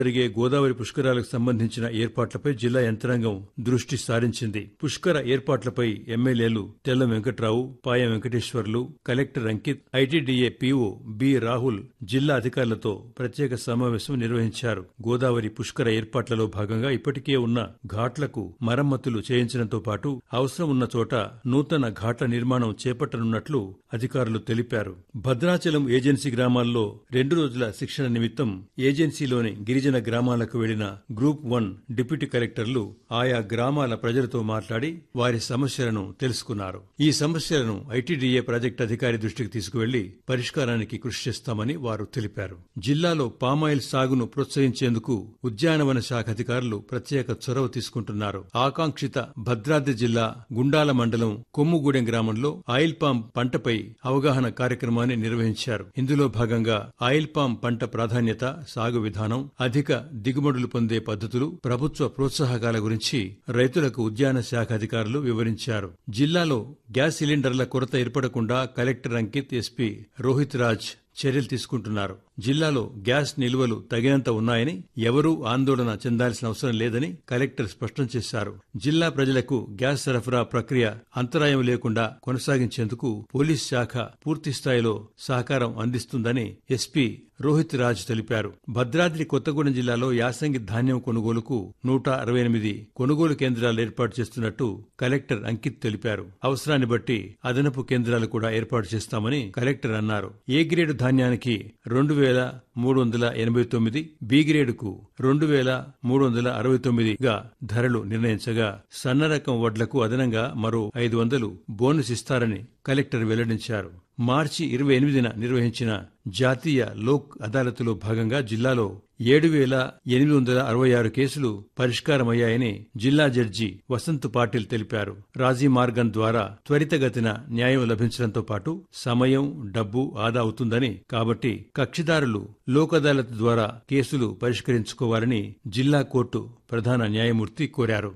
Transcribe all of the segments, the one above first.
జరిగే గోదావరి పుష్కరాలకు సంబంధించిన ఏర్పాట్లపై జిల్లా యంత్రాంగం దృష్టి సారించింది పుష్కర ఏర్పాట్లపై ఎమ్మెల్యేలు Tella Venkatrao Payam Venkateswarlu collector Ankit ITDA PO B Rahul జిల్లా అధికారులతో ప్రత్యేక సమావేశం నిర్వహించారు గోదావరి పుష్కర ఏర్పాట్లలో భాగంగా ఇప్పటికే ఉన్న ఘాట్లకు మరమ్మతులు చేయించడంతో పాటు అవసరం ఉన్న చోట నూతన ఘాట్ల నిర్మాణం చేపట్టనున్నట్లు అధికారులు తెలిపారు భద్రాచలం ఏజెన్సీ గ్రామాల్లో రెండు రోజుల శిక్షణ నిమిత్తం ఏజెన్సీలోని గిరిజన గ్రామాలకు వెళ్లిన గ్రూప్ వన్ డిప్యూటీ కలెక్టర్లు ఆయా గ్రామాల ప్రజలతో మాట్లాడి వారి సమస్యలను తెలుసుకున్నారు ఈ సమస్యలను ఐటీడీఏ ప్రాజెక్టు అధికారి దృష్టికి తీసుకువెళ్లి పరిష్కారానికి కృషి చేస్తామని వారు తెలిపారు జిల్లాలో పామాయిల్ సాగును ప్రోత్సహించేందుకు ఉద్యానవన శాఖ అధికారులు ప్రత్యేక చొరవ తీసుకుంటున్నారు ఆకాంక్షిత భద్రాద్రి జిల్లా గుండాల మండలం కొమ్ముగూడెం గ్రామంలో ఆయిల్ పామ్ పంటపై అవగాహన కార్యక్రమాన్ని నిర్వహించారు ఇందులో భాగంగా ఆయిల్ పామ్ పంట ప్రాధాన్యత సాగు విధానం అధిక దిగుబడులు పొందే పద్ధతులు ప్రభుత్వ ప్రోత్సాహకాల గురించి రైతులకు ఉద్యాన శాఖ అధికారులు వివరించారు జిల్లాలో గ్యాస్ సిలిండర్ల కొరత ఏర్పడకుండా కలెక్టర్ అంకిత్ ఎస్పీ రోహిత్ రాజ్ చర్యలు తీసుకుంటున్నారు జిల్లాలో గ్యాస్ నిల్వలు తగినంత ఉన్నాయని ఎవరూ ఆందోళన చెందాల్సిన అవసరం లేదని కలెక్టర్ స్పష్టం చేశారు జిల్లా ప్రజలకు గ్యాస్ సరఫరా ప్రక్రియ అంతరాయం లేకుండా కొనసాగించేందుకు పోలీస్ శాఖ పూర్తి స్థాయిలో సహకారం అందిస్తుందని ఎస్పీ రోహిత్ రాజ్ తెలిపారు భద్రాద్రి కొత్తగూడెం జిల్లాలో యాసంగి ధాన్యం కొనుగోలుకు నూట అరవై ఎనిమిది కొనుగోలు కేంద్రాలు ఏర్పాటు చేస్తున్నట్టు కలెక్టర్ అంకిత్ తెలిపారు అవసరాన్ని బట్టి అదనపు కేంద్రాలు కూడా ఏర్పాటు చేస్తామని కలెక్టర్ అన్నారు ఏ గ్రేడు ధాన్యానికి రెండు వేల మూడు వందల ఎనభై తొమ్మిది బి గ్రేడుకు రెండు వేల మూడు వందల అరవై తొమ్మిదిగా ధరలు నిర్ణయించగా సన్న రకం వడ్లకు అదనంగా మరో ఐదు వందలు బోనస్ ఇస్తారని కలెక్టర్ వెల్లడించారు మార్చి ఇరవై ఎనిమిదిన నిర్వహించిన జాతీయ లోక్ అదాలత్లో భాగంగా జిల్లాలో ఏడు వేల ఎనిమిది వందల అరవై ఆరు కేసులు పరిష్కారమయ్యాయని జిల్లా జడ్జి వసంత్ పాటిల్ తెలిపారు రాజీ మార్గం ద్వారా త్వరితగతిన న్యాయం లభించడంతో పాటు సమయం డబ్బు ఆదా అవుతుందని కాబట్టి కక్షిదారులు లోక్ అదాలత్ ద్వారా కేసులు పరిష్కరించుకోవాలని జిల్లా కోర్టు ప్రధాన న్యాయమూర్తి కోరారు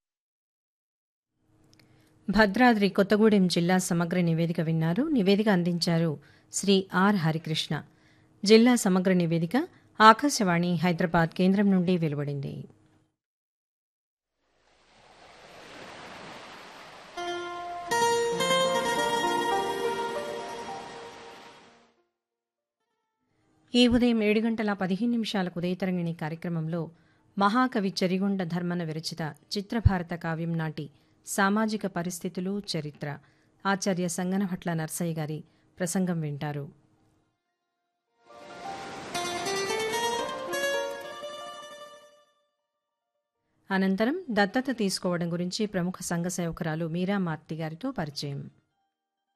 భద్రాద్రి కొత్తగూడెం జిల్లా సమగ్ర నివేదిక విన్నారు నివేదిక అందించారు శ్రీ ఆర్ హరికృష్ణ జిల్లా సమగ్ర నివేదిక ఆకాశవాణి హైదరాబాద్ కేంద్రం నుండి వెలువడింది ఈ ఉదయం ఏడు గంటల పదిహేను నిమిషాలకు ఉదయతరంగిణి కార్యక్రమంలో మహాకవి చెరిగొండ ధర్మన విరచిత చిత్రభారత కావ్యం నాటి సామాజిక పరిస్థితులు చరిత్ర ఆచార్య సంగనభట్ల నర్సయ్య గారి ప్రసంగం వింటారు అనంతరం దత్తత తీసుకోవడం గురించి ప్రముఖ సంఘ సేవకురాలు మీరా మార్తి గారితో పరిచయం